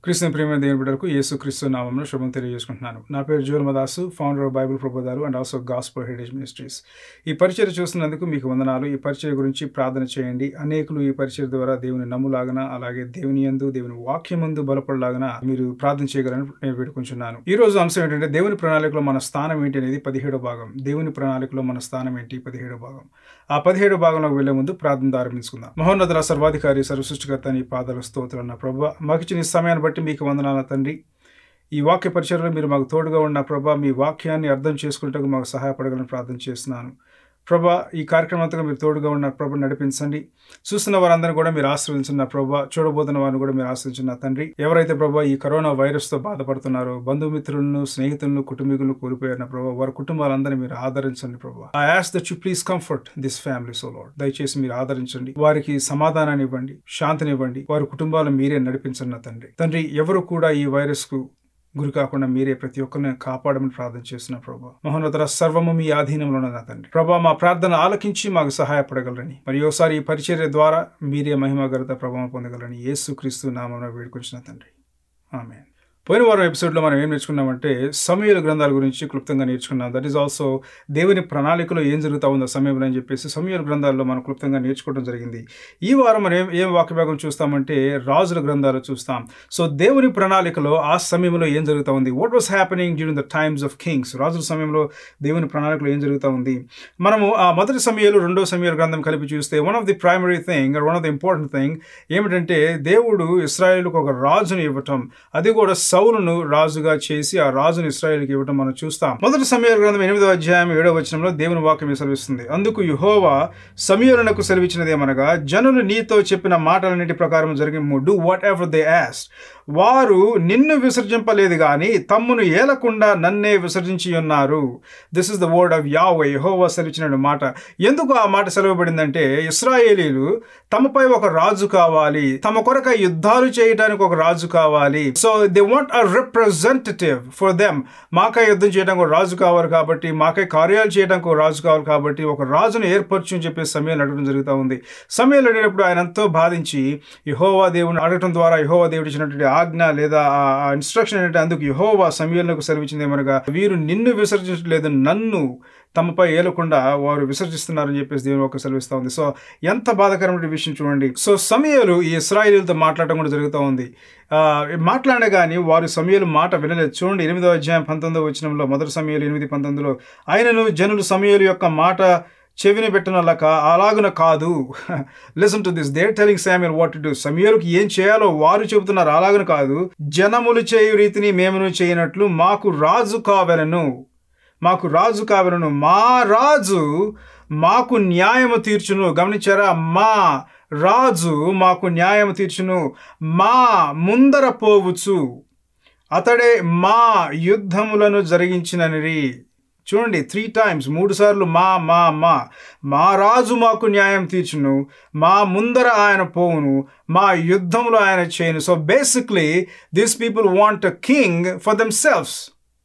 క్రిస్తుని ప్రేమ దేవుని బిడ్డలకు యేసు క్రీస్తు నామంలో శుభం తెలియజేసుకుంటున్నాను నా పేరు Joel Madasu founder of Bible ప్రబోధాలు and also gospel heritage ministries ఈ పరిచయం చూస్తున్నందుకు మీకు వందనాలు ఈ పరిచయం గురించి ప్రార్థన చేయండి అనేకులు ఈ పరిచయం ద్వారా దేవుని నమ్ములాగన అలాగే దేవుని యందు దేవుని వాక్యమందు బలపడలాగన మీరు ప్రార్థన చేయగలని నేను వేడుకుంటున్నాను ఈ రోజు అంశం ఏంటంటే దేవుని ప్రణాళికలో మన స్థానం ఏంటి అనేది పదిహేడో భాగం దేవుని ప్రణాళికలో మన స్థానం ఏంటి పదిహేడో భాగం ఆ పదిహేడు భాగంలోకి వెళ్లే ముందు ప్రార్థన ఆరంభించుకుందాం మహోన్నతుల సర్వాధికారి సర్వసృష్టికర్త నీ పాదాల స్తోత్రం నా ప్రభా మాకు ఇచ్చిన ఈ సమయాన్ని బట్టి మీకు వందనాల తండ్రి ఈ వాక్య పరిచయంలో మీరు మాకు తోడుగా ఉన్న ప్రభా మీ వాక్యాన్ని అర్థం చేసుకుంటూ మాకు సహాయపడగలని ప్రార్థన చేస్తున్నాను ప్రభా ఈ కార్యక్రమం అంతగా మీరు తోడుగా ఉన్న ప్రభు నడిపించండి చూస్తున్న వారందరినీ కూడా మీరు ఆశ్రయించిన ప్రభా చూడబోతున్న వారిని కూడా మీరు ఆశ్రయించిన తండ్రి ఎవరైతే ప్రభా ఈ కరోనా వైరస్తో బాధపడుతున్నారో బంధుమిత్రులను స్నేహితులను కుటుంబీకులను కోల్పోయిన ప్రభా వారి కుటుంబాలందరినీ మీరు ఆదరించండి ప్రభా I ask that you please comfort this family so Lord దయచేసి మీరు ఆదరించండి వారికి సమాధానాన్ని ఇవ్వండి శాంతిని ఇవ్వండి వారి కుటుంబాలు మీరే నడిపించండి నా తండ్రి తండ్రి ఎవరు కూడా ఈ వైరస్ కు గురి కాకుండా మీరే ప్రతి ఒక్కరిని కాపాడమని ప్రార్థన చేస్తున్న ప్రభా మహోన్నతర సర్వము మీ ఆధీనంలో ఉన్నది నా తండ్రి ప్రభా మా ప్రార్థన ఆలకించి మాకు సహాయపడగలరని మరి ఒకసారి ఈ పరిచర్య ద్వారా మీరే మహిమగరత ప్రభావం పొందగలరని యేసు క్రీస్తు నామం వేడుకొచ్చిన తండ్రి ఆమె పోయిన వారం ఎపిసోడ్లో మనం ఏం నేర్చుకున్నామంటే సమయాల గ్రంథాల గురించి క్లుప్తంగా నేర్చుకున్నాం దట్ ఈస్ ఆల్సో దేవుని ప్రణాళికలో ఏం జరుగుతూ ఉందో సమయంలో అని చెప్పేసి సమయాల గ్రంథాల్లో మనం క్లుప్తంగా నేర్చుకోవడం జరిగింది ఈ వారం మనం ఏం ఏం వాక్యభాగం చూస్తామంటే రాజుల గ్రంథాలు చూస్తాం సో దేవుని ప్రణాళికలో ఆ సమయంలో ఏం జరుగుతూ ఉంది what was happening during the times of kings రాజుల సమయంలో దేవుని ప్రణాళికలో ఏం జరుగుతూ ఉంది మనము ఆ మొదటి సమయాలు రెండో సమయాల గ్రంథం కలిపి చూస్తే one of the primary thing one of the important thing ఏమిటంటే దేవుడు ఇస్రాయేల్కు ఒక రాజును ఇవ్వటం అది కూడా సౌలును రాజుగా చేసి ఆ రాజును ఇస్రాయేల్కి ఇవ్వటం మనం చూస్తాం మొదటి సమయాల గ్రంథం ఎనిమిదో అధ్యాయం ఏడో వచనంలో దేవుని వాక్యం సెలవిస్తుంది అందుకు యుహోవా సమీరునకు సెలవిచ్చినది ఏమనగా జనులు నీతో చెప్పిన మాటలన్నిటి ప్రకారం జరిగిన do whatever they asked వారు నిన్ను విసర్జింపలేదు కానీ తమ్మును ఏలకుండా నన్నే విసర్జించి ఉన్నారు this is the word of Yahweh యహోవా సెలవిచ్చిన మాట ఎందుకు ఆ మాట సెలవుబడిందంటే ఇస్రాయేలీలు తమపై ఒక రాజు కావాలి తమ కొరక యుద్ధాలు చేయడానికి ఒక రాజు కావాలి so they want a representative for them మాకై యుద్ధం చేయడానికి ఒక రాజు కావాలి కాబట్టి మాకై కార్యాలు చేయడానికి ఒక రాజు కావాలి కాబట్టి ఒక రాజును ఏర్పరచు అని చెప్పి సమయాలు అడగడం జరుగుతూ ఉంది సమయాలు అడిగినప్పుడు ఆయన ఎంతో బాధించి యహోవా దేవుని అడగటం ద్వారా యహోవా దేవుడు ఇచ్చినటువంటి ఆజ్ఞ లేదా ఆ ఇన్స్ట్రక్షన్ ఏంటంటే అందుకు యహోవా సమయంలోకి సెలవిచ్చింది ఏమనగా వీరు నిన్ను విసర్జించలేదు నన్ను తమపై ఏలకుండా వారు విసర్జిస్తున్నారని చెప్పేసి దేవుని ఒక సెలవిస్తూ ఉంది సో ఎంత బాధాకరమైన విషయం చూడండి సో సమయాలు ఈ ఇస్రాయిలతో మాట్లాడటం కూడా జరుగుతూ ఉంది మాట్లాడే కానీ వారు సమయాలు మాట వినలేదు చూడండి ఎనిమిదో అధ్యాయం పంతొమ్మిదో వచ్చినంలో మొదటి సమయాలు ఎనిమిది పంతొమ్మిదిలో ఆయనను జనులు సమయాలు యొక్క మాట చెవిని పెట్టినలక అలాగున కాదు listen to this they're telling Samuel what to do సమయాలకు ఏం చేయాలో వారు చెబుతున్నారు అలాగున కాదు జనములు చేయు రీతిని మేమును చేయనట్లు మాకు రాజు కావలను మాకు రాజు కావలను మా రాజు మాకు న్యాయము తీర్చును గమనించారా మా రాజు మాకు న్యాయము తీర్చును మా ముందర పోవచ్చు అతడే మా యుద్ధములను జరిగించిననిరి చూడండి త్రీ టైమ్స్ మూడు సార్లు మా మా మా మా రాజు మాకు న్యాయం తీర్చును మా ముందర ఆయన పోవును మా యుద్ధంలో ఆయన చేయను so basically this people want a king for themselves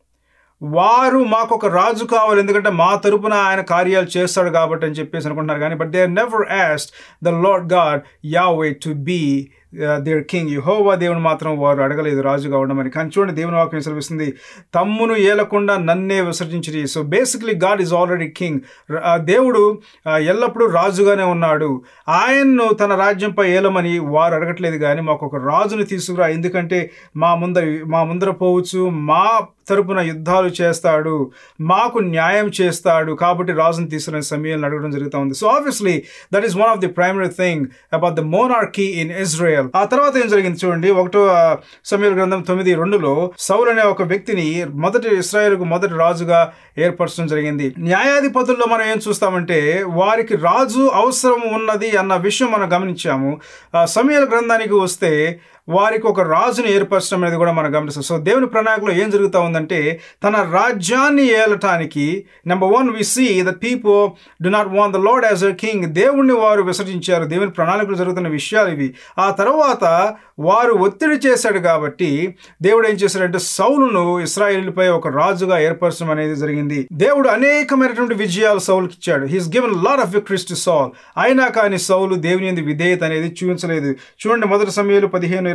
వారు మాకు ఒక రాజు కావాలి ఎందుకంటే మా తరపున ఆయన కార్యాలు చేస్తాడు కాబట్టి అని చెప్పేసి అనుకుంటున్నారు కానీ but they never asked the Lord God Yahweh to be their king యహోవా దేవుని మాత్రం వారు అడగలేదు రాజు కావడం అని కానీ చూడండి దేవుని వాక్యం సెలవిస్తుంది తమ్మును ఏలకుండా నన్నే విసర్జించి so basically God is already king దేవుడు ఎల్లప్పుడూ రాజుగానే ఉన్నాడు ఆయన్ను తన రాజ్యంపై ఏలమని వారు అడగట్లేదు కానీ మాకు ఒక రాజుని తీసుకురా ఎందుకంటే మా ముందర మా ముందర పోవచ్చు మా తరపున యుద్ధాలు చేస్తాడు మాకు న్యాయం చేస్తాడు కాబట్టి రాజుని తీసుకునే సమయాన్ని అడగడం జరుగుతూ ఉంది so obviously that is one of the primary thing about the monarchy in Israel ఆ తర్వాత ఏం జరిగింది చూడండి ఒకటో సమయాల గ్రంథం తొమ్మిది రెండులో సౌల్ అనే ఒక వ్యక్తిని మొదటి ఇస్రాయేల్కు మొదటి రాజుగా ఏర్పరచడం జరిగింది న్యాయాధిపతుల్లో మనం ఏం చూస్తామంటే వారికి రాజు అవసరం ఉన్నది అన్న విషయం మనం గమనించాము సమయాల గ్రంథానికి వస్తే వారికి ఒక రాజుని ఏర్పరచడం అనేది కూడా మనం గమనిస్తాం సో దేవుని ప్రణాళికలో ఏం జరుగుతూ ఉందంటే తన రాజ్యాన్ని ఏలటానికి number one we see the people do not want the Lord as a king దేవుణ్ణి వారు విసర్జించారు దేవుని ప్రణాళికలు జరుగుతున్న విషయాలు ఇవి ఆ తర్వాత వారు ఒత్తిడి చేశాడు కాబట్టి దేవుడు ఏం చేశాడంటే సౌలును ఇస్రాయేల్పై ఒక రాజుగా ఏర్పరచడం అనేది జరిగింది దేవుడు అనేకమైనటువంటి విజయాలు సౌలుకి ఇచ్చాడు he's given lot of victories to Saul అయినా కానీ సౌలు దేవుని ఎందు విధేయత అనేది చూపించలేదు చూడండి మొదటి సమయంలో పదిహేను ఇరవై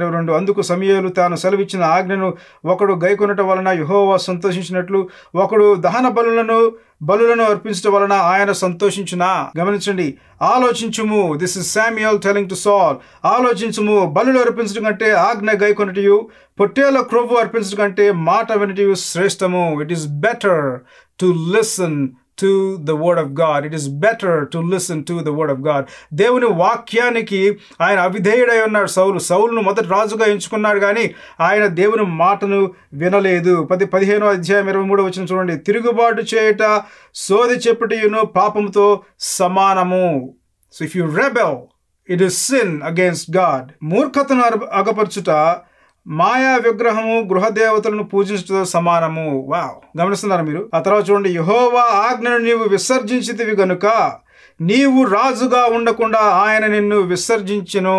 ఇరవై రెండు అందుకు సమయాలు తాను సెలవిచ్చిన ఆజ్ఞను ఒకడు గైకొనటం వలన యహోవా సంతోషించినట్లు ఒకడు దహన బలులను బలులను అర్పించడం వలన ఆయన సంతోషించునా గమనించండి ఆలోచించుము this is Samuel telling to Saul ఆలోచించుము బలులు అర్పించడం కంటే ఆజ్ఞ గైకొనటియు పొట్టేల క్రొవ్వు అర్పించడం కంటే మాట వినటియు శ్రేష్టము it is better to listen to the word of God it is better to listen to the word of God దేవుని వాక్యానికి ఆయన అవిధేయుడై ఉన్నాడు సౌలు సౌలును మొదటి రాజుగా ఎంచుకున్నాడు కానీ ఆయన దేవుని మాటను వినలేదు పది పదిహేనో అధ్యాయం ఇరవై మూడు వచ్చిన చూడండి తిరుగుబాటు చేయట సోది చెప్పుటయును పాపంతో సమానము so if you rebel it is sin against God మూర్ఖతను అర- అగపరచుట మాయా విగ్రహము గృహదేవతలను పూజించడంతో సమానము వావ్ గమనిస్తున్నారా మీరు ఆ తర్వాత చూడండి యహోవా ఆజ్ఞను నీవు విసర్జించితివి గనుక నీవు రాజుగా ఉండకుండా ఆయన నిన్ను విసర్జించెను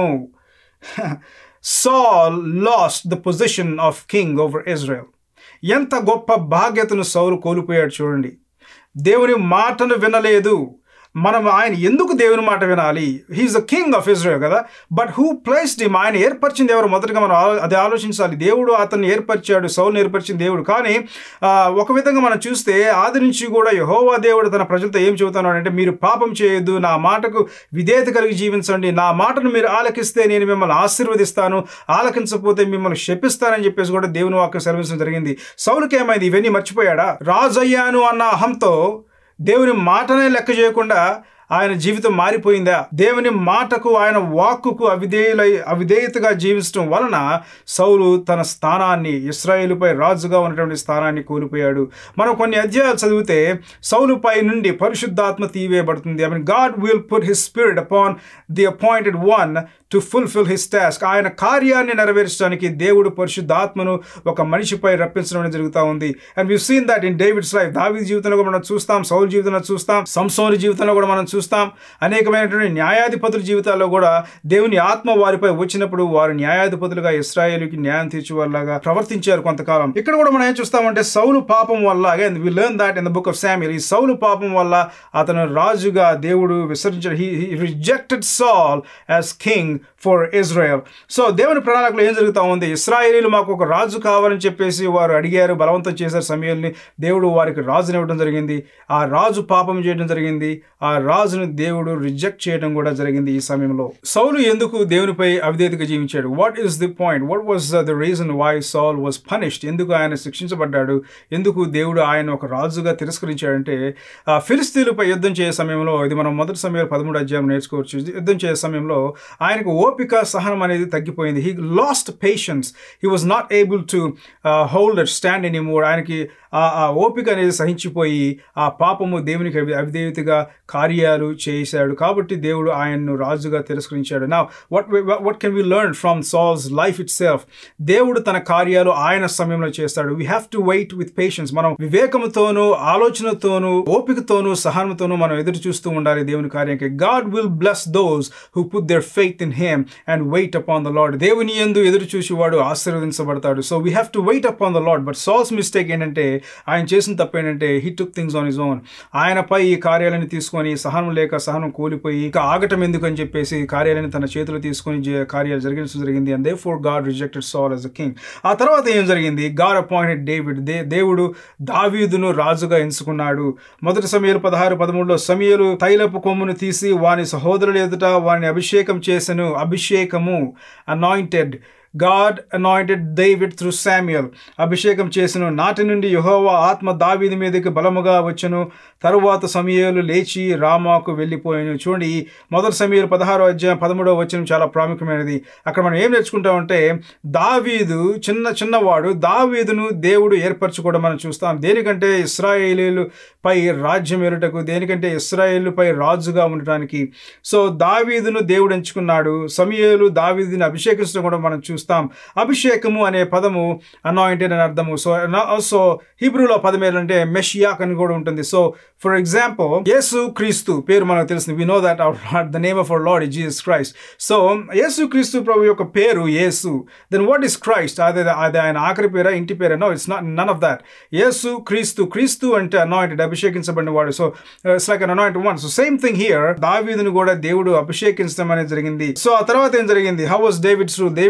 Saul lost the position of king over Israel ఎంత గొప్ప బాధ్యతను సౌలు కోల్పోయాడు చూడండి దేవుని మాటను వినలేదు మనం ఆయన ఎందుకు దేవుని మాట వినాలి he's the king of Israel కదా బట్ హూ ప్లేస్డ్ హిమ్ ఆయన ఏర్పరిచింది ఎవరు మొదటగా మనం ఆలో- అది ఆలోచించాలి దేవుడు అతన్ని ఏర్పరిచాడు సౌల్ని ఏర్పరిచిన దేవుడు కానీ ఆ, ఒక విధంగా మనం చూస్తే ఆది నుంచి కూడా యహోవా దేవుడు తన ప్రజలతో ఏం చెబుతున్నాడు అంటే మీరు పాపం చేయొద్దు నా మాటకు విధేయత కలిగి జీవించండి నా మాటను మీరు ఆలకిస్తే నేను మిమ్మల్ని ఆశీర్వదిస్తాను ఆలకించకపోతే మిమ్మల్ని శపిస్తానని చెప్పేసి కూడా దేవుని వాక్యం సెలవించడం జరిగింది సౌలుకి ఏమైంది ఇవన్నీ మర్చిపోయాడా రాజయ్యాను అన్న అహంతో దేవుని మాటనే లెక్క చేయకుండా ఆయన జీవితం మారిపోయిందా దేవుని మాటకు ఆయన వాక్కుకు అవిధేయులై అవిధేయతగా జీవించడం వలన సౌలు తన స్థానాన్ని ఇస్రాయేలుపై రాజుగా ఉన్నటువంటి స్థానాన్ని కోల్పోయాడు మనం కొన్ని అధ్యాయాలు చదివితే సౌలుపై నుండి పరిశుద్ధాత్మ తీవేయబడుతుంది I mean God will put his spirit upon the appointed one to fulfil his task ఆయన కార్యాన్ని నెరవేర్చడానికి దేవుడు పరిశుద్ధాత్మను ఒక మనిషిపై రప్పించడం అనేది జరుగుతూ ఉంది and we seen that in David's life దావి జీవితంలో కూడా మనం చూస్తాం సౌల్ జీవితంలో చూస్తాం సంసోని జీవితంలో కూడా మనం చూస్తాం అనేకమైనటువంటి న్యాయాధిపతుల జీవితాల్లో కూడా దేవుని ఆత్మ వారిపై వచ్చినప్పుడు వారు న్యాయాధిపతులుగా ఇస్రాయేలుకి న్యాయం తీర్చేవాళ్ళగా ప్రవర్తించారు కొంతకాలం ఇక్కడ కూడా మనం ఏం చూస్తామంటే సౌలు పాపం వల్ల again we learn that in the book of Samuel ఈ సౌలు పాపం వల్ల అతను రాజుగా దేవుడు విసరించాడు he rejected Saul as king for Israel so దేవుని ప్రణాళికలో ఏం జరుగుతూ ఉంది ఇస్రాయేలీలు మాకు ఒక రాజు కావాలని చెప్పేసి వారు అడిగారు బలవంతం చేశారు సమయాల్ని దేవుడు వారికి రాజుని ఇవ్వడం జరిగింది ఆ రాజు పాపం చేయడం జరిగింది ఆ రాజును దేవుడు రిజెక్ట్ చేయడం కూడా జరిగింది ఈ సమయంలో సౌలు ఎందుకు దేవునిపై అవిధేతగా జీవించాడు what is the point what was the reason why Saul was punished ఎందుకు ఆయన శిక్షించబడ్డాడు ఎందుకు దేవుడు ఆయన ఒక రాజుగా తిరస్కరించాడంటే ఆ ఫిలిస్తీన్లపై యుద్ధం చేసే సమయంలో ఇది మనం మొదటి సమయంలో పదమూడు అధ్యాయం నేర్చుకోవచ్చు యుద్ధం చేసే సమయంలో ఆయనకు ఓపిక సహనం అనేది తగ్గిపోయింది he lost patience he was not able to hold stand any more ఆయనకి ఆ ఆ ఓపిక అనేది సహించిపోయి ఆ పాపము దేవునికి అవి అవిధేయతగా కార్యాలు చేశాడు కాబట్టి దేవుడు ఆయన్ను రాజుగా తిరస్కరించాడు నా what what can we learn from Saul's life itself దేవుడు తన కార్యాలు ఆయన సమయంలో చేస్తాడు we have to wait with patience మనం వివేకంతోనూ ఆలోచనతోనూ ఓపికతోనూ సహనంతోనూ మనం ఎదురు చూస్తూ ఉండాలి దేవుని కార్యానికి God will bless those who put their faith in him and wait upon the Lord దేవుని ఎందు ఎదురు చూసి వాడు ఆశీర్వదించబడతాడు so we have to wait upon the Lord but Saul's mistake ఏంటంటే ఆయన చేసిన తప్పు ఏంటంటే he took things on his own ఆయనపై ఈ కార్యాలను తీసుకొని సహనం లేక సహనం కోల్పోయి ఇక ఆగటం ఎందుకు అని చెప్పేసి కార్యాలను తన చేతిలో తీసుకొని జే- కార్యాలు జరిగించడం జరిగింది and therefore God rejected Saul as a king ఆ తర్వాత ఏం జరిగింది గాడ్ అపాయింటెడ్ డేవిడ్ దే దేవుడు దావీదును రాజుగా ఎంచుకున్నాడు మొదటి సమయాలు పదహారు పదమూడులో సమయలు తైలపు కొమ్మును తీసి వాని సహోదరుల ఎదుట వాని అభిషేకం చేసెను అభిషేకము anointed God anointed David through Samuel అభిషేకం చేసెను నాటి నుండి యెహోవా ఆత్మ దావీది మీదకి బలముగా వచ్చెను తరువాత సమయాలు లేచి రామాకు వెళ్ళిపోయాను చూడండి ఈ మొదటి సమయాలు పదహారో అధ్యాయం పదమూడవ వచనం చాలా ప్రాముఖ్యమైనది అక్కడ మనం ఏం నేర్చుకుంటామంటే దావీదు చిన్న చిన్నవాడు దావీదును దేవుడు ఏర్పరచుకోవడం మనం చూస్తాం దేనికంటే ఇస్రాయేలీలు పై రాజ్యం ఏలుటకు దేనికంటే ఇస్రాయేలుపై రాజుగా ఉండటానికి సో దావీదును దేవుడు ఎంచుకున్నాడు సమయలు దావీదుని అభిషేకించడం కూడా మనం చూస్తాం అభిషేకము అనే పదము అనాయింటెడ్ అని అర్థము సో సో హీబ్రూలో పదం ఏంటంటే మెషియాక్ అని కూడా ఉంటుంది సో ఫర్ ఎగ్జాంపుల్ యేసు క్రీస్తు పేరు మనకు తెలుస్తుంది we know that our the name of our Lord Jesus Christ so యేసు క్రీస్తు ప్రభు యొక్క పేరు యేసు దెన్ వాట్ ఈస్ క్రైస్ట్ అదే అది ఆయన ఆఖరి పేరా ఇంటి పేరా no it's not none of that యేసు క్రీస్తు క్రీస్తు అంటే అనాయింటెడ్ అభిషేకించబడిన వాడు so it's like an anointed one so same thing here దావీదును కూడా దేవుడు అభిషేకించడం అనేది జరిగింది సో ఆ తర్వాత ఏం జరిగింది హౌ వాస్ డేవిడ్ త్రూ దేవి దావీదు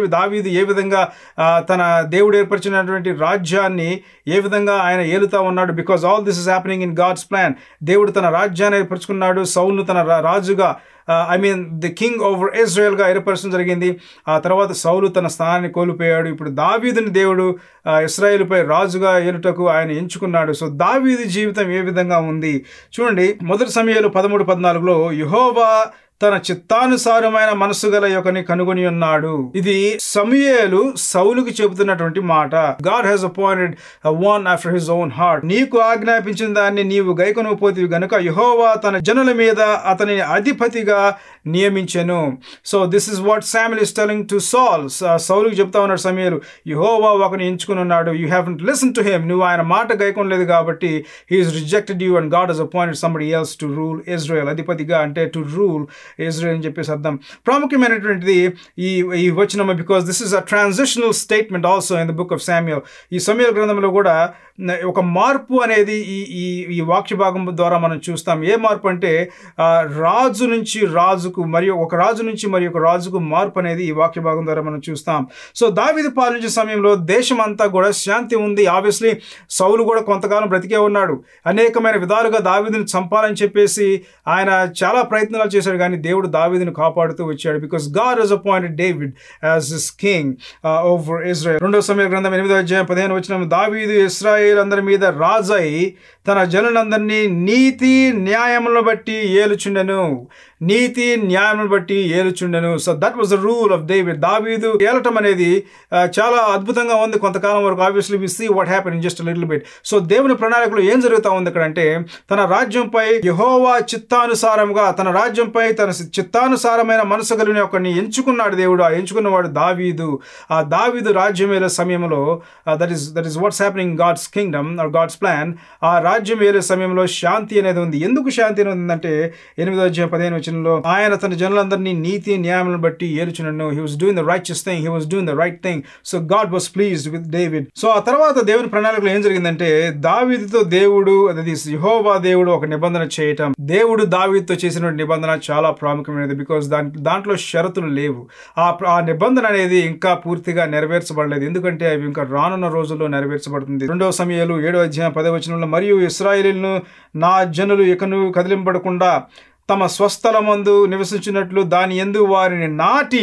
దావీదు ఏ విధంగా ఆ, తన దేవుడు ఏర్పరిచినటువంటి రాజ్యాన్ని ఏ విధంగా ఆయన ఏలుతా ఉన్నాడు because all this is happening in God's plan దేవుడు తన రాజ్యాన్ని ఏర్పరచుకున్నాడు సౌల్ను తన రా- రాజుగా I mean the king over ఇజ్రాయెల్గా ఏర్పరచడం జరిగింది ఆ తర్వాత సౌలు తన స్థానాన్ని కోల్పోయాడు ఇప్పుడు దావీదుని దేవుడు ఆ, ఇస్రాయేలుపై రాజుగా ఏలుటకు ఆయన ఎంచుకున్నాడు సో దావీదు జీవితం ఏ విధంగా ఉంది చూడండి మొదటి సమయాలు పదమూడు పద్నాలుగులో యహోవా తన చిత్తానుసారమైన మనసు గల యొక్కని కనుగొని ఉన్నాడు ఇది సమయేలు సౌలుకి చెబుతున్నటువంటి మాట God has appointed one after his own heart నీకు ఆజ్ఞాపించిన దాన్ని నీవు గైకొనకపోతివి గనుక యహోవా తన జనుల మీద అతని అధిపతిగా నియమించెను so this is what Samuel is telling to Saul సౌలుకి చెప్తా ఉన్నాడు సమయలు యహోవా ఒకని ఎంచుకుని ఉన్నాడు you have listen to him నువ్వు ఆయన మాట గైకొనలేదు కాబట్టి he's rejected you and God has appointed somebody else to rule Israel అధిపతిగా అంటే టు రూల్ ఇజ్రాయల్ అని చెప్పేసి అర్థం ప్రాముఖ్యమైనటువంటిది ఈ ఈ వచనం because this is a transitional statement also in the book of Samuel ఈ సమయ గ్రంథంలో కూడా న- ఒక మార్పు అనేది ఈ ఈ ఈ వాక్య భాగం ద్వారా మనం చూస్తాం ఏ మార్పు అంటే ఆ, రాజు నుంచి రాజుకు మరియు ఒక రాజు నుంచి మరి ఒక రాజుకు మార్పు అనేది ఈ వాక్య భాగం ద్వారా మనం చూస్తాం సో దావీదు పాలించే సమయంలో దేశం అంతా కూడా శాంతి ఉంది ఆబ్వియస్లీ సౌలు కూడా కొంతకాలం బ్రతికే ఉన్నాడు అనేకమైన విధాలుగా దావీదుని చంపాలని చెప్పేసి ఆయన చాలా ప్రయత్నాలు చేశాడు కానీ దేవుడు దావీదుని కాపాడుతూ వచ్చాడు because God has appointed David as his king over Israel రెండో సమయ గ్రంథం ఎనిమిదో అధ్యాయం పదిహేను వచ్చిన దావీదు ఇస్రాయేల్ అందరి మీద రాజై తన జనులందరినీ నీతి న్యాయములను బట్టి ఏలుచుండెను నీతి న్యాయములను బట్టి ఏలుచుండెను so that was the rule of David దావీదు ఏలటం అనేది ఆ, చాలా అద్భుతంగా ఉంది కొంతకాలం వరకు obviously we see what happen in just little bit so దేవుని ప్రణాళికలో ఏం జరుగుతా ఉంది ఇక్కడ అంటే తన రాజ్యంపై యహోవా చిత్తానుసారంగా తన రాజ్యంపై తన చిత్తానుసారమైన మనసు కలిగిన ఒకరిని ఎంచుకున్నాడు దేవుడు ఆ ఎంచుకున్నవాడు దావీదు ఆ దావీదు రాజ్యం ఏలే సమయంలో that is that is what's happening God's kingdom or God's plan ఆ రాజ్యం ఏలే సమయంలో శాంతి అనేది ఉంది ఎందుకు శాంతి అనేది ఉందంటే ఎనిమిదో అధ్యాయం పదిహేను వచనంలో ఆయన తన జనులందరినీ నీతి న్యాయములను బట్టి ఏలుచునను he was doing the righteous thing he was doing the right thing so God was pleased with David so ఆ తర్వాత దేవుని ప్రణాళికలో ఏం జరిగిందంటే దావీదుతో దేవుడు అది యహోవా దేవుడు ఒక నిబంధన చేయటం దేవుడు దావీదుతో చేసిన నిబంధన చాలా ప్రాముఖ్యమైనది బికాస్ దాని దాంట్లో షరతులు లేవు ఆ ప్ర- ఆ నిబంధన అనేది ఇంకా పూర్తిగా నెరవేర్చబడలేదు ఎందుకంటే అవి ఇంకా రానున్న రోజుల్లో నెరవేర్చబడుతుంది రెండవ సమయాలు ఏడో అధ్యాయం పదవ వచనంలో మరియు ఇస్రాయేలీలను నా జనులు ఇకను కదిలింపడకుండా తమ స్వస్థలమందు నివసించినట్లు దాని ఎందు వారిని నాటి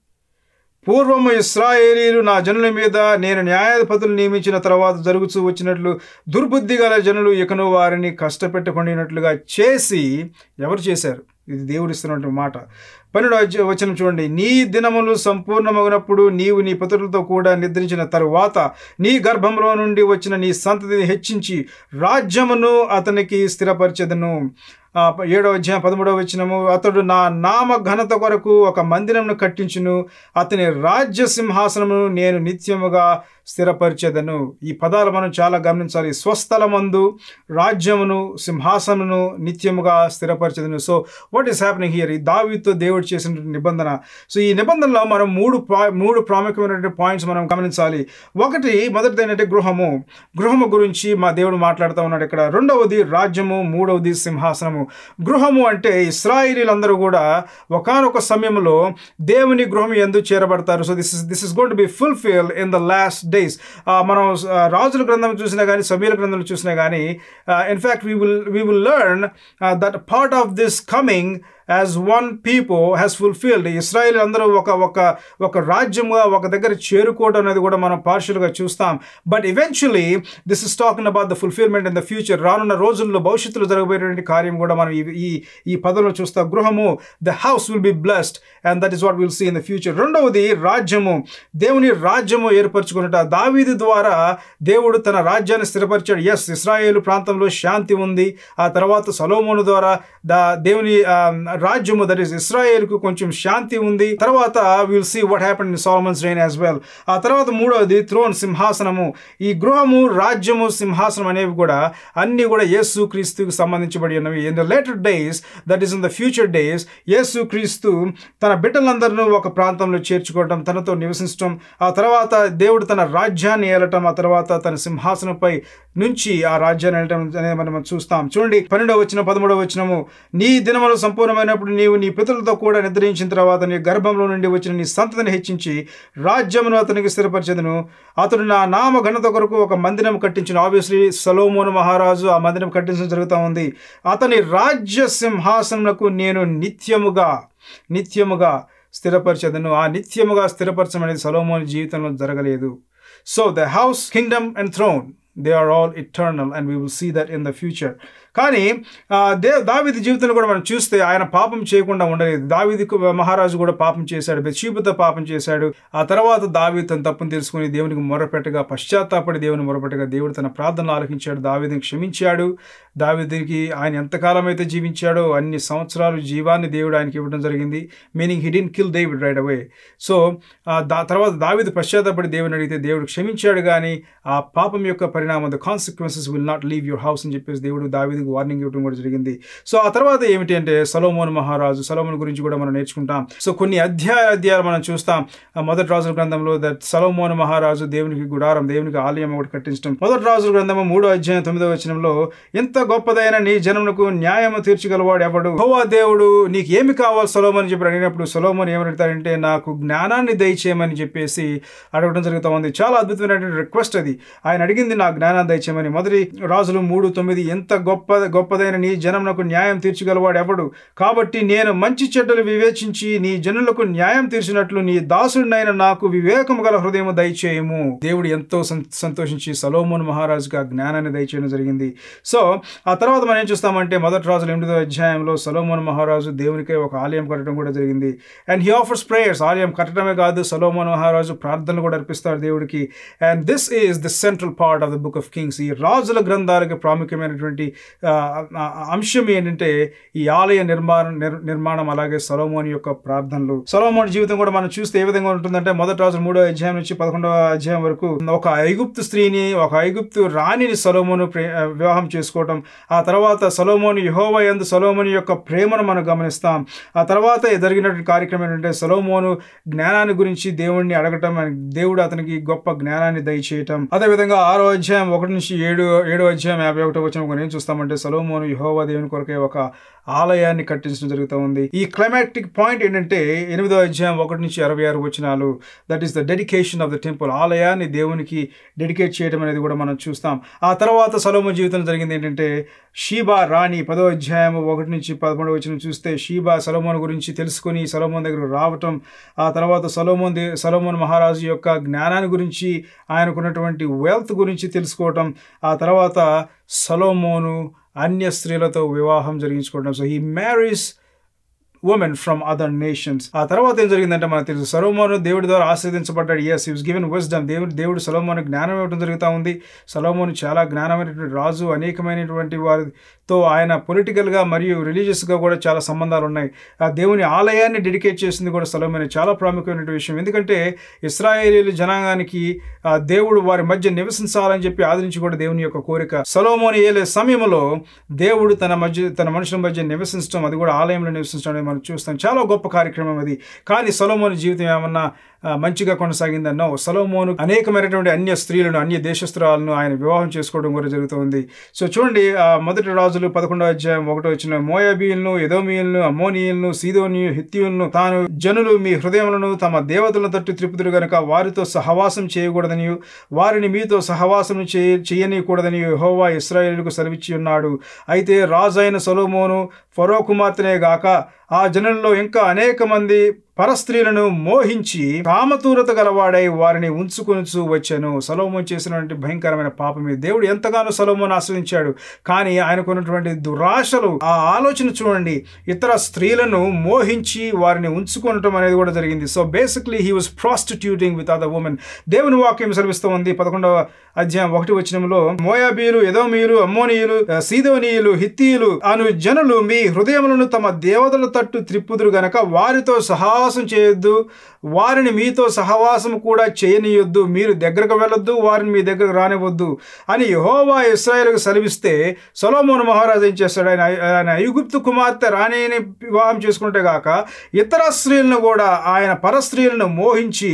పూర్వము ఇస్రాయేలీలు నా జనుల మీద నేను న్యాయాధిపతులు నియమించిన తర్వాత జరుగుతూ వచ్చినట్లు దుర్బుద్ధి గల జనులు ఇకను వారిని కష్టపెట్టుకునేటట్లుగా చేసి ఎవరు చేశారు ఇది దేవుడు ఇస్తున్నటువంటి మాట పన్నెండు అధ్యాయం వచనం చూడండి నీ దినములు సంపూర్ణమగినప్పుడు నీవు నీ పుత్రులతో కూడా నిద్రించిన తరువాత నీ గర్భంలో నుండి వచ్చిన నీ సంతతిని హెచ్చించి రాజ్యమును అతనికి స్థిరపరచెదను ఆ, ఏడో అధ్యాయం పదమూడవ వచనము అతడు నా నామ ఘనత కొరకు ఒక మందిరమును కట్టించును అతని రాజ్య సింహాసనమును నేను నిత్యముగా స్థిరపరిచేదను ఈ పదాలు మనం చాలా గమనించాలి స్వస్థలమందు రాజ్యమును సింహాసనమును నిత్యముగా స్థిరపరిచేదను so what is happening here ఈ దావీతో దేవుడు చేసిన నిబంధన సో ఈ నిబంధనలో మనం మూడు పా- మూడు ప్రాముఖ్యమైనటువంటి పాయింట్స్ మనం గమనించాలి ఒకటి మొదటిది ఏంటంటే గృహము గృహము గురించి మా దేవుడు మాట్లాడుతూ ఉన్నాడు ఇక్కడ రెండవది రాజ్యము మూడవది సింహాసనము గృహము అంటే ఇస్రాయిలీలందరూ కూడా ఒకానొక సమయంలో దేవుని గృహం ఎందు చేరబడతారు so this is this is gonna be fulfil in the last days మనం ఆ, రాజుల గ్రంథం చూసినా కానీ సమీల గ్రంథం చూసినా కానీ in fact we will we will learn that part of this coming as one people has fulfilled Israel అందరూ ఒక ఒక ఒక రాజ్యముగా ఒక దగ్గర చేరుకోవడం అనేది కూడా మనం పార్షియల్గా చూస్తాం but eventually this is talking about the fulfilment in the future రానున్న రోజుల్లో భవిష్యత్తులో జరగబోయేటువంటి కార్యం కూడా మనం ఈ ఈ ఈ పదంలో చూస్తాం గృహము the house will be blessed and that is what will see in the future రెండవది రాజ్యము దేవుని రాజ్యము ఏర్పరచుకున్నట దావీదు ద్వారా దేవుడు తన రాజ్యాన్ని స్థిరపరిచాడు ఎస్ ఇస్రాయేలు ప్రాంతంలో శాంతి ఉంది ఆ తర్వాత సలోమోను ద్వారా దా దేవుని ఆ, రాజ్యము దట్ ఈస్ ఇస్రాయేల్కు కొంచెం శాంతి ఉంది తర్వాత will see what happen in Solomon's reign as well ఆ తర్వాత మూడవది థ్రోన్ సింహాసనము ఈ గృహము రాజ్యము సింహాసనం అనేవి కూడా అన్నీ కూడా యేసు క్రీస్తుకు సంబంధించబడి ఉన్నవి in the later days that is in the future days యేసు క్రీస్తు తన బిడ్డలందరినూ ఒక ప్రాంతంలో చేర్చుకోవడం తనతో నివసించడం ఆ తర్వాత దేవుడు తన రాజ్యాన్ని ఏలటం ఆ తర్వాత తన సింహాసనంపై నుంచి ఆ రాజ్యాన్ని వెళ్ళటం అనేది మనం చూస్తాం చూడండి పన్నెండవ వచ్చిన పదమూడవ వచ్చినము నీ దినములు సంపూర్ణమైన వచ్చినప్పుడు నీవు నీ పితరులతో కూడా నిద్రించిన తర్వాత నీ గర్భంలో నుండి వచ్చిన నీ సంతతిని హెచ్చించి రాజ్యమును అతనికి స్థిరపరిచేదను అతడు నా నామ ఘనత కొరకు ఒక మందిరం కట్టించిన ఆబ్వియస్లీ సలోమోను మహారాజు ఆ మందిరం కట్టించడం జరుగుతూ ఉంది అతని రాజ్య సింహాసనములకు నేను నిత్యముగా నిత్యముగా స్థిరపరిచేదను ఆ నిత్యముగా స్థిరపరచడం అనేది సలోమోని జీవితంలో జరగలేదు so the house kingdom and throne they are all eternal and we will see that in the future కానీ ఆ, దే దావిది జీవితంలో కూడా మనం చూస్తే ఆయన పాపం చేయకుండా ఉండలేదు దావిది మహారాజు కూడా పాపం చేశాడు బెత్షీబుతో పాపం చేశాడు ఆ తర్వాత దావి తన తప్పును తెలుసుకుని దేవునికి మొరపెట్టగా పశ్చాత్తాపడి దేవుని మొరపెట్టగా దేవుడు తన ప్రార్థన ఆలకించాడు దావిదిని క్షమించాడు దావిదికి ఆయన ఎంతకాలం అయితే జీవించాడో అన్ని సంవత్సరాలు జీవాన్ని దేవుడు ఆయనకి ఇవ్వడం జరిగింది meaning he didn't kill David right away so ఆ దా తర్వాత దావిది పశ్చాత్తాపడి దేవుని అడిగితే దేవుడు క్షమించాడు కానీ ఆ పాపం యొక్క పరిణామం the consequences will not leave your house అని చెప్పేసి దేవుడు దావిదికి వార్నింగ్ ఇవ్వడం కూడా జరిగింది సో ఆ తర్వాత ఏమిటి అంటే సలోమోన్ మహారాజు సలోమోన్ గురించి కూడా మనం నేర్చుకుంటాం సో కొన్ని అధ్యాయ అధ్యాయాలు మనం చూస్తాం ఆ మొదటి రాజుల గ్రంథంలో దట్ సలోమోన్ మహారాజు దేవునికి గుడారం దేవునికి ఆలయం ఒకటి కట్టించడం మొదటి రాజుల గ్రంథము మూడో అధ్యాయం తొమ్మిదో వచనంలో ఎంత గొప్పదైన నీ జనమునకు న్యాయము తీర్చగలవాడు ఎవడు హోవా దేవుడు నీకు ఏమి కావాలి సొలోమన్ చెప్పి అడిగినప్పుడు సొలోమన్ ఏమని అడుగుతాడంటే నాకు జ్ఞానాన్ని దయచేయమని చెప్పేసి అడగడం జరుగుతూ ఉంది చాలా అద్భుతమైనటువంటి రిక్వెస్ట్ అది ఆయన అడిగింది నా జ్ఞానాన్ని దయచేయమని మొదటి రాజులు మూడు తొమ్మిది ఎంత గొప్ప గొప్పదైన నీ జనమునకు న్యాయం తీర్చగలవాడు ఎవడు కాబట్టి నేను మంచి చెడ్డలు వివేచించి నీ జనులకు న్యాయం తీర్చినట్లు నీ దాసుడినైన నాకు వివేకము గల హృదయం దయచేయము దేవుడు ఎంతో సం- సంతోషించి సలోమోన్ మహారాజుగా జ్ఞానాన్ని దయచేయడం జరిగింది సో ఆ తర్వాత మనం ఏం చూస్తామంటే మొదటి రాజులు ఎనిమిదో అధ్యాయంలో సలోమోన్ మహారాజు దేవునికే ఒక ఆలయం కట్టడం కూడా జరిగింది అండ్ హీ ఆఫర్స్ ప్రేయర్స్ ఆలయం కట్టడమే కాదు సలోమోన్ మహారాజు ప్రార్థనలు కూడా అర్పిస్తాడు దేవుడికి and this is the central part of the book of kings ఈ రాజుల గ్రంథాలకి ప్రాముఖ్యమైనటువంటి ఆ, ఆ, అంశం ఏంటంటే ఈ ఆలయ నిర్మాణం నిర్- నిర్మాణం అలాగే సలోమోన్ యొక్క ప్రార్థనలు సలోమోన్ జీవితం కూడా మనం చూస్తే ఏ విధంగా ఉంటుందంటే మొదటి రాజు మూడో అధ్యాయం నుంచి పదకొండవ అధ్యాయం వరకు ఒక ఐగుప్తు స్త్రీని ఒక ఐగుప్తు రాణిని సలోమోను ప్రే- ఆ, వివాహం చేసుకోవటం ఆ తర్వాత సలోమోను యహోవ యందు సలోమోని యొక్క ప్రేమను మనం గమనిస్తాం ఆ తర్వాత జరిగినటువంటి కార్యక్రమం ఏంటంటే సలోమోను జ్ఞానాన్ని గురించి దేవుణ్ణి అడగటం and దేవుడు అతనికి గొప్ప జ్ఞానాన్ని దయచేయటం అదేవిధంగా ఆరో అధ్యాయం ఒకటి నుంచి ఏడు ఏడో అధ్యాయం యాభై ఒకటో వచ్చిన మనం ఏం చూస్తామంటే సలోమోను యహోవా దేవుని కొరకే ఒక ఆలయాన్ని కట్టించడం జరుగుతూ ఉంది ఈ క్లైమాటిక్ పాయింట్ ఏంటంటే ఎనిమిదో అధ్యాయం ఒకటి నుంచి అరవై ఆరు వచనాలు that is the dedication of the temple ఆలయాన్ని దేవునికి డెడికేట్ చేయడం అనేది కూడా మనం చూస్తాం ఆ తర్వాత సలోమోన్ జీవితంలో జరిగింది ఏంటంటే షీబా రాణి పదో అధ్యాయం ఒకటి నుంచి పదకొండవ వచ్చిన చూస్తే షీబా సలోమోన్ గురించి తెలుసుకొని సలోమోన్ దగ్గరకు రావటం ఆ తర్వాత సలోమోన్ దే- సలోమోన్ మహారాజు యొక్క జ్ఞానాన్ని గురించి ఆయనకున్నటువంటి వెల్త్ గురించి తెలుసుకోవటం ఆ తర్వాత సలోమోను అన్య స్త్రీలతో వివాహం జరిగించుకోవడం so he marries women from other nations ఆ తర్వాత ఏం జరిగిందంటే మనకు తెలుసు సలోమోను దేవుడి ద్వారా ఆశీర్దించబడ్డాడు ఎస్ యూస్ గివెన్ విజ్డమ్ దేవుడు దేవుడు సలోమోను జ్ఞానం ఇవ్వడం జరుగుతూ ఉంది సలోమోను చాలా జ్ఞానమైనటువంటి రాజు అనేకమైనటువంటి వారితో ఆయన పొలిటికల్గా మరియు రిలీజియస్గా కూడా చాలా సంబంధాలు ఉన్నాయి ఆ దేవుని ఆలయాన్ని డెడికేట్ చేసింది కూడా సలోమోని చాలా ప్రాముఖ్యమైన విషయం ఎందుకంటే ఇస్రాయేలీలు జనాంగానికి ఆ దేవుడు వారి మధ్య నివసించాలని చెప్పి ఆదరించి కూడా దేవుని యొక్క కోరిక సలోమోని ఏలే సమయంలో దేవుడు తన మధ్య తన మనుషుల మధ్య నివసించడం అది కూడా ఆలయంలో నివసించడం అనేది మనం చూస్తాం చాలా గొప్ప కార్యక్రమం అది కానీ సలోమోని జీవితం ఏమన్నా ఆ, మంచిగా కొనసాగిందన్నో సలోమోను అనేకమైనటువంటి అన్య స్త్రీలను అన్య దేశస్త్రాలను ఆయన వివాహం చేసుకోవడం కూడా జరుగుతుంది సో చూడండి ఆ మొదటి రాజులు పదకొండో అధ్యాయం ఒకటో వచ్చిన మోయాబీలను ఎదోమియలను అమోనియలను సీదోనియు హిత్తియులను తాను జనులు మీ హృదయములను తమ దేవతలను తట్టు త్రిపుదురు గనుక వారితో సహవాసం చేయకూడదని వారిని మీతో సహవాసం చేయ చేయనీయకూడదని హోవా ఇస్రాయేలుకు సెలవిచ్చి ఉన్నాడు అయితే రాజైన సొలోమోను ఫరో కుమార్తెనే గాక ఆ జనుల్లో ఇంకా అనేక మంది పరస్త్రీలను మోహించి కామతూరత గలవాడై వారిని ఉంచుకొనుచు వచ్చాను సలోమోన్ చేసినటువంటి భయంకరమైన పాపమే దేవుడు ఎంతగానో సలోమోన్ ఆశ్రయించాడు కానీ ఆయనకున్నటువంటి దురాశలు ఆ ఆలోచన చూడండి ఇతర స్త్రీలను మోహించి వారిని ఉంచుకోవటం అనేది కూడా జరిగింది so basically he was prostituting with other women దేవుని వాక్యం సెలవిస్తూ ఉంది పదకొండవ అధ్యాయం ఒకటి వచనంలో మోయాబీలు ఎదోమీయులు అమ్మోనీయులు సీదోనీయులు హిత్తీయులు అను జనులు మీ హృదయములను తమ దేవతల తట్టు త్రిప్పుదురు గనక వారితో సహవాసం చేయొద్దు వారిని మీతో సహవాసం కూడా చేయనీయొద్దు మీరు దగ్గరకు వెళ్ళొద్దు వారిని మీ దగ్గరకు రానివద్దు అని యహోవా ఇస్రాయేల్కు సెలవిస్తే సొలోమోను మహారాజు ఏం చేస్తాడు ఆయన ఆయన ఐగుప్తు కుమార్తె రాణిని వివాహం చేసుకుంటే గాక ఇతర స్త్రీలను కూడా ఆయన పరస్త్రీలను మోహించి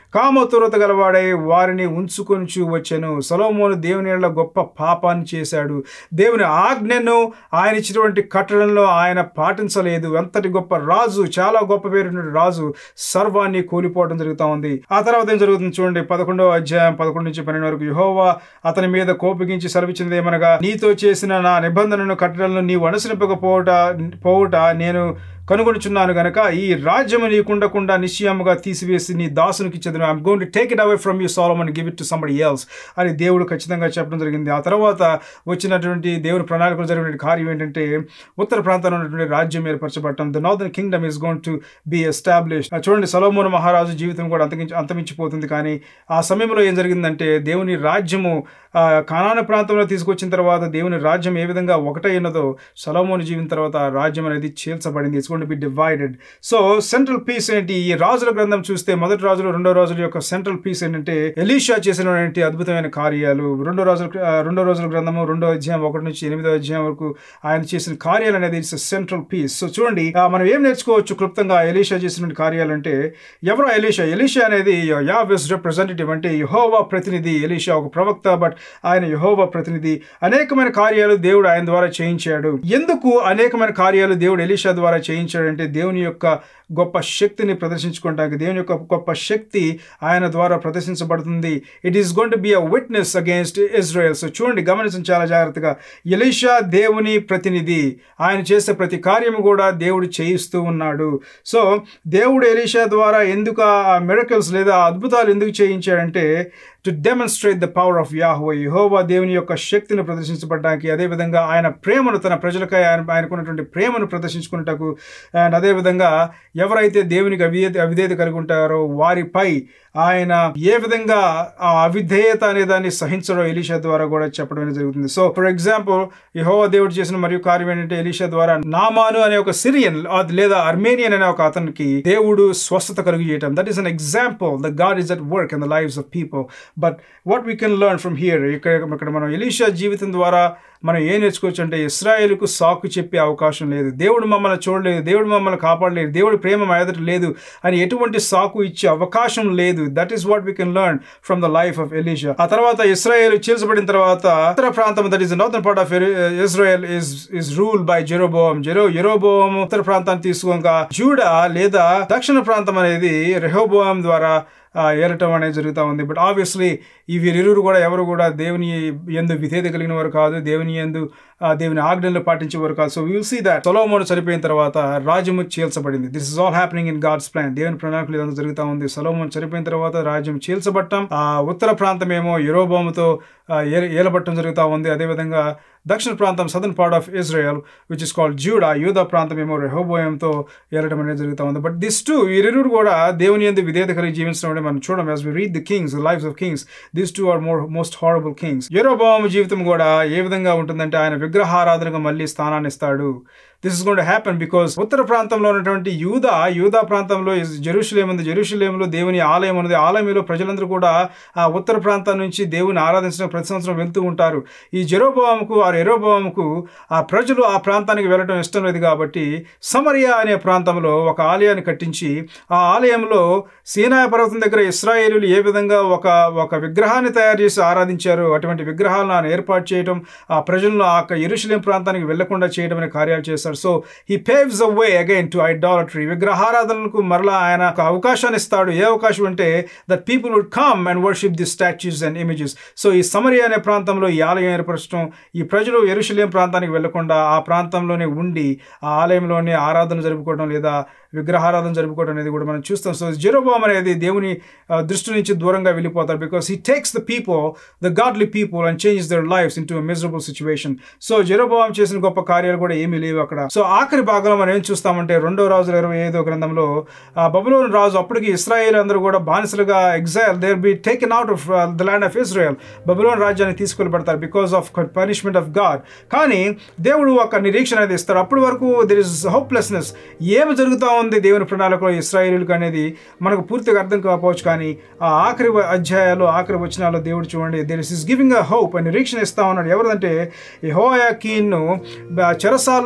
కామతురత గలవాడై వారిని ఉంచుకొనిచూ వచ్చెను సొలొమోను దేవుని ఎడల గొప్ప పాపాన్ని చేశాడు దేవుని ఆజ్ఞను ఆయన ఇచ్చినటువంటి కట్టడంలో ఆయన పాటించలేదు అంతటి గొప్ప రాజు చాలా గొప్ప పేరున్నటువంటి రాజు సర్వాన్ని కూలిపోవడం జరుగుతూ ఉంది ఆ తర్వాత ఏం జరుగుతుంది చూడండి పదకొండవ అధ్యాయం పదకొండు నుంచి పన్నెండు వరకు యహోవా అతని మీద కోపగించి సెలవిచ్చినది ఏమనగా నీతో చేసిన నా నిబంధనను కట్టడలను నీవు అనుసరింపకపోవట పోవుట నేను కనుగొనుచున్నాను గనక ఈ రాజ్యము నీకుండకుండా నిశ్చయముగా తీసివేసి నీ దాసునికి చెందిన I'm gonna take it away from you Solomon and give it to somebody else అని దేవుడు ఖచ్చితంగా చెప్పడం జరిగింది ఆ తర్వాత వచ్చినటువంటి దేవుని ప్రణాళికలు జరిగిన కార్యం ఏంటంటే ఉత్తర ప్రాంతంలో ఉన్నటువంటి రాజ్యం ఏర్పరచబడటం the northern kingdom is gonna be establish చూడండి సలోమోను మహారాజు జీవితం కూడా అంతరించి అంతమించిపోతుంది కానీ ఆ సమయంలో ఏం జరిగిందంటే దేవుని రాజ్యము కానాన ప్రాంతంలో తీసుకొచ్చిన తర్వాత దేవుని రాజ్యం ఏ విధంగా ఒకటై ఉన్నదో సలోమోను జీవితం తర్వాత ఆ రాజ్యం అనేది చీల్చబడింది it's gonna be divided so central piece ఏంటి ఈ రాజుల గ్రంథం చూస్తే మొదటి రాజులు రెండో రాజుల యొక్క సెంట్రల్ పీస్ ఏంటంటే ఎలీషా చేసినటువంటి అద్భుతమైన కార్యాలు రెండో రాజుల రెండో రోజుల గ్రంథము రెండో అధ్యాయం ఒకటి నుంచి ఎనిమిదో అధ్యాయం వరకు ఆయన చేసిన కార్యాలు అనేది ఇట్స్ సెంట్రల్ పీస్ సో చూడండి మనం ఏం నేర్చుకోవచ్చు క్లుప్తంగా ఎలీషా చేసిన కార్యాలు అంటే ఎవరో ఎలీషా ఎలీషా అనేది యావిస్ రిప్రజెంటేటివ్ అంటే యహోవా ప్రతినిధి ఎలీషా ఒక ప్రవక్త బట్ ఆయన యహోవా ప్రతినిధి అనేకమైన కార్యాలు దేవుడు ఆయన ద్వారా చేయించాడు ఎందుకు అనేకమైన కార్యాలు దేవుడు ఎలీషా ద్వారా చేయించాడంటే దేవుని యొక్క గొప్ప శక్తిని ప్రదర్శించుకోవడానికి దేవుని యొక్క గొప్ప శక్తి ఆయన ద్వారా ప్రదర్శించబడుతుంది it is gonna be a witness against Israel so చూడండి గమనించండి చాలా జాగ్రత్తగా ఎలీషా దేవుని ప్రతినిధి ఆయన చేసే ప్రతి కార్యము కూడా దేవుడు చేయిస్తూ ఉన్నాడు సో దేవుడు ఎలీషా ద్వారా ఎందుకు ఆ మెడకల్స్ లేదా అద్భుతాలు ఎందుకు చేయించాడంటే to demonstrate the power of Yahweh యహోవా దేవుని యొక్క శక్తిని ప్రదర్శించబడడానికి అదేవిధంగా ఆయన ప్రేమను తన ప్రజలకై ఆయన ఆయనకున్నటువంటి ప్రేమను ప్రదర్శించుకున్నటకు అండ్ అదేవిధంగా ఎవరైతే దేవునికి అవిధేత అవిధేయత కలిగి ఉంటారో వారిపై ఆయన ఏ విధంగా ఆ అవిధేయత అనే దాన్ని సహించడం ఎలీషా ద్వారా కూడా చెప్పడం అనేది జరుగుతుంది సో ఫర్ ఎగ్జాంపుల్ యహోవా దేవుడు చేసిన మరియు కార్యం ఏంటంటే ఎలీషా ద్వారా నామాను అనే ఒక సిరియన్ లేదా అర్మేనియన్ అనే ఒక అతనికి దేవుడు స్వస్థత కలుగు చేయటం that is an example the God is at work in the lives of people but what we can learn from here ఇక్కడ ఇక్కడ మనం ఎలీషా జీవితం ద్వారా మనం ఏం నేర్చుకోవచ్చు అంటే ఇస్రాయేల్కు సాకు చెప్పే అవకాశం లేదు దేవుడు మమ్మల్ని చూడలేదు దేవుడు మమ్మల్ని కాపాడలేదు దేవుడి ప్రేమ మా ఎదుట లేదు అని ఎటువంటి సాకు ఇచ్చే అవకాశం లేదు that is what we can learn from the life of Elisha ఆ తర్వాత ఇస్రాయేల్ చీల్చబడిన తర్వాత ఉత్తర ప్రాంతం that is northern part of Israel is is rule by Jeroboam Jeroboam ఉత్తర ప్రాంతాన్ని తీసుకోగా జూడా లేదా దక్షిణ ప్రాంతం అనేది రెహోబోమ్ ద్వారా ఏరటం అనేది జరుగుతూ ఉంది బట్ ఆబ్వియస్లీ ఈ వీరిరువురు కూడా ఎవరు కూడా దేవుని ఎందు విధేత కలిగిన వారు కాదు దేవుని ఎందు దేవుని ఆజ్ఞలు పాటించేవారు కాదు సో విల్ సీ దట్ సొలోమోను చనిపోయిన తర్వాత రాజ్యము చీల్చబడింది this is all happening in God's plan దేవుని ప్రణాళికలు ఇదంతా జరుగుతూ ఉంది సొలోమోను చనిపోయిన తర్వాత రాజ్యం చీల్చబట్టం ఆ ఉత్తర ప్రాంతం ఏమో యురోబోముతో ఏలబట్టం జరుగుతూ ఉంది అదేవిధంగా దక్షిణ ప్రాంతం southern part of Israel which is called Judah యూదా ప్రాంతం ఏమో రెహోబోయంతో ఏలడం అనేది జరుగుతూ ఉంది బట్ దిస్ టూ వీరిరువురు కూడా దేవుని ఎందు విధేయత కలిగి జీవించడం అంటే మనం చూడడం as we read the kings life of kings this two are more most horrible kings యరోబాము జీవితం కూడా ఏ విధంగా ఉంటుందంటే ఆయన విగ్రహారాధనగా మళ్ళీ స్థానాన్ని ఇస్తాడు this is gonna happen because ఉత్తర ప్రాంతంలో ఉన్నటువంటి యూదా యూదా ప్రాంతంలో జెరూషలేం ఉంది జెరూషలేంలో దేవుని ఆలయం ఉన్నది ఆలయంలో ప్రజలందరూ కూడా ఆ ఉత్తర ప్రాంతం నుంచి దేవుని ఆరాధించడం ప్రతి సంవత్సరం వెళ్తూ ఉంటారు ఈ జెరోబాముకు ఆ ఎరోబాముకు ఆ ప్రజలు ఆ ప్రాంతానికి వెళ్ళడం ఇష్టం లేదు కాబట్టి సమరియా అనే ప్రాంతంలో ఒక ఆలయాన్ని కట్టించి ఆ ఆలయంలో సీనాయ పర్వతం దగ్గర ఇస్రాయేలీలు ఏ విధంగా ఒక ఒక విగ్రహాన్ని తయారు చేసి ఆరాధించారు అటువంటి విగ్రహాలను ఆయన ఏర్పాటు చేయడం ఆ ప్రజలను ఆ ఎరుషలేం ప్రాంతానికి వెళ్లకుండా చేయడం అనే కార్యాలు చేస్తారు so he paves a way again to idolatry విగ్రహారాధనలకు మరలా ఆయన ఒక అవకాశాన్ని ఇస్తాడు ఏ అవకాశం అంటే that people would come and worship the statues and images so ఈ సమరి అనే ప్రాంతంలో ఈ ఆలయం ఏర్పరచడం ఈ ప్రజలు ఎరుషలేం ప్రాంతానికి వెళ్లకుండా ఆ ప్రాంతంలోనే ఉండి ఆ ఆలయంలోనే ఆరాధన జరుపుకోవడం లేదా విగ్రహారాధన జరుపుకోవడం అనేది కూడా మనం చూస్తాం సో జెరోబామ్ అనేది దేవుని దృష్టి నుంచి దూరంగా వెళ్ళిపోతారు because he takes the people the godly people and change their lives into miserable situation so Jeroboam చేసిన గొప్ప కార్యాలు కూడా ఏమీ లేవు అక్కడ సో ఆఖరి భాగంలో మనం ఏం చూస్తామంటే రెండో రాజుల ఇరవై ఐదో గ్రంథంలో ఆ బబులోని రాజు అప్పటికి ఇస్రాయేల్ అందరూ కూడా బానిసలుగా exile there be taken out of the land of Israel బబులోని రాజ్యాన్ని తీసుకెళ్ళబడతారు because of punishment of God కానీ దేవుడు ఒక నిరీక్షణ అనేది ఇస్తారు అప్పటి వరకు దెర్ ఇస్ హోప్లెస్నెస్ ఏమి జరుగుతూ ఉంది దేవుని ప్రణాళికలో ఇస్రాయేలులకు అనేది మనకు పూర్తిగా అర్థం కాకపోవచ్చు కానీ ఆ ఆఖరి అధ్యాయాలు ఆఖరి వచనాల్లో దేవుడు చూడండి there is giving a hope అని నిరీక్షణ ఇస్తా ఉన్నాడు ఎవరిదంటే ఈ హోయాకీన్ను చెరసాల్లో నుంచి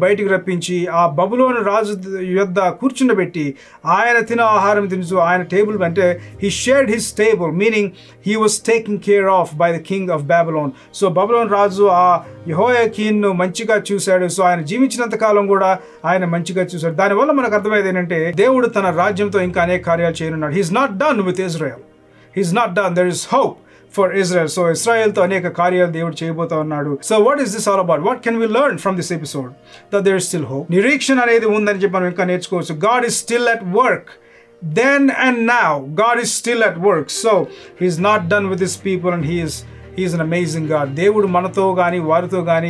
బయటికి రప్పించి ఆ బబులోని రాజు యొద్ద కూర్చుండబెట్టి ఆయన తిన ఆహారం తినుచు ఆయన టేబుల్ అంటే he shared his table meaning he was taking care of by the king of Babylon so బబులోన్ రాజు ఆ యహోయకీన్ను మంచిగా చూశాడు సో ఆయన జీవించినంత కాలం కూడా ఆయన మంచిగా చూశాడు దానివల్ల మనకు అర్థమైంది ఏంటంటే దేవుడు తన రాజ్యంతో ఇంకా అనేక కార్యాలు చేయనున్నాడు he's not done with Israel he's not done there is hope for Israel so ఇస్రాయల్తో అనేక కార్యాలు దేవుడు చేయబోతా ఉన్నాడు so what is this all about what can we learn from this episode that there still hope నిరీక్షణ అనేది ఉందని చెప్పి మనం ఇంకా నేర్చుకోవచ్చు God is still at work then and now god is still at work so he's not done with his people and he is he is an amazing God దేవుడు మనతో కానీ వారితో కానీ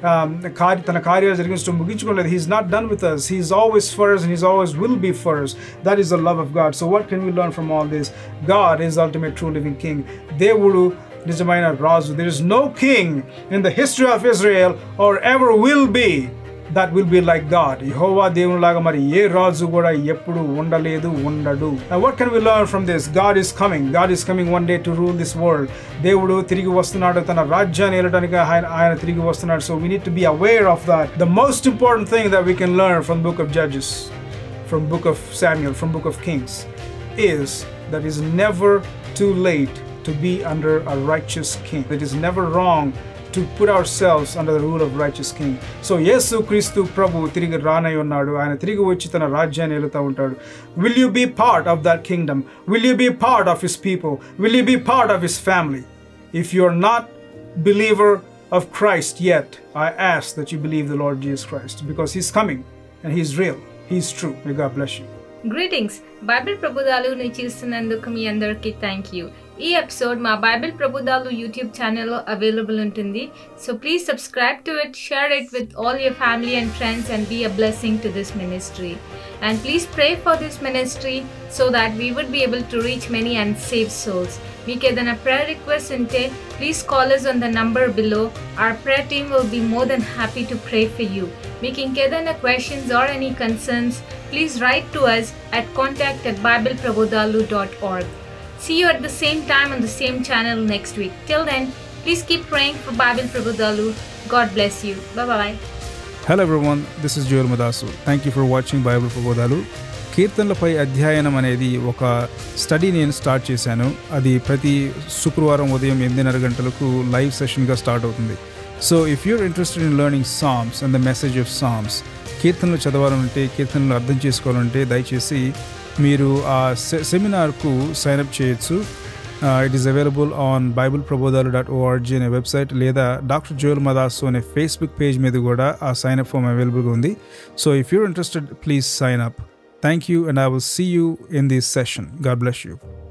కార్య తన కార్యాలు జరిగించడం ముగించుకోలేదు he is not done with us he is always for us and he's always will be for us that is the love of God so what can we learn from all this God is ultimate true living king దేవుడు నిజమైన రాజు there is no king in the history of Israel or ever will be that will be like God యహోవా దేవునిలాగా మరి ఏ రాజు కూడా ఎప్పుడు ఉండలేదు ఉండడు what can we learn from this God is coming God is coming one day to rule this world దేవుడు తిరిగి వస్తున్నాడు తన రాజ్యాన్ని వెళ్ళడానికి ఆయన ఆయన తిరిగి వస్తున్నాడు so we need to be aware of that the most important thing that we can learn from book of Judges from book of samuel from book of kings is that is never too late to be under a righteous king it is never wrong to put ourselves under the rule of righteous king so యేసు క్రీస్తు ప్రభు తిరిగి రానై ఉన్నాడు ఆయన తిరిగి వచ్చి తన రాజ్యాన్ని వెళుతూ ఉంటాడు will you be part of that kingdom will you be part of his people will you be part of his family if you are not believer of Christ yet, I ask that you believe the Lord Jesus Christ because He's coming and He's real. He's true. May God bless you. Greetings Bible ప్రబుదాలుని చూస్తున్నందుకు మీ అందరికీ thank you ఈ episode మా Bible Prabodhalu YouTube ఛానల్లో available ఉంటుంది so please subscribe to it share it with all your family and friends and be a blessing to this ministry and please pray for this ministry so that we would be able to reach many and save souls మీకు ఏదైనా prayer request ఉంటే please call us on the number below our prayer team will be more than happy to pray for you. మీకు ఇంకేదైనా questions or any concerns, please write to us at contact at bibleprabodhalu.org. See you at the same time on the same channel next week. Till then, please keep praying for Bible Prabodhalu. God bless you. Bye-bye. Hello everyone this is Joel Madasu thank you for watching Bible Prabodhalu కీర్తనలపై అధ్యయనం అనేది ఒక study నేను start చేశాను అది ప్రతి శుక్రవారం ఉదయం ఎనిమిదిన్నర గంటలకు లైవ్ సెషన్గా స్టార్ట్ అవుతుంది so if you're interested in learning Psalms and the message of Psalms కీర్తనలు చదవాలంటే కీర్తనలు అర్థం చేసుకోవాలంటే దయచేసి మీరు ఆ సె సెమినార్కు సైన్అప్ చేయొచ్చు it is available on Bible Prabodhalu dot ORG అనే వెబ్సైట్ లేదా డాక్టర్ జోయల్ మదాసు అనే ఫేస్బుక్ పేజ్ మీద కూడా ఆ సైన్ అప్ ఫామ్ అవైలబుల్గా ఉంది so if you're interested please sign up thank you and I will see you in this session God bless you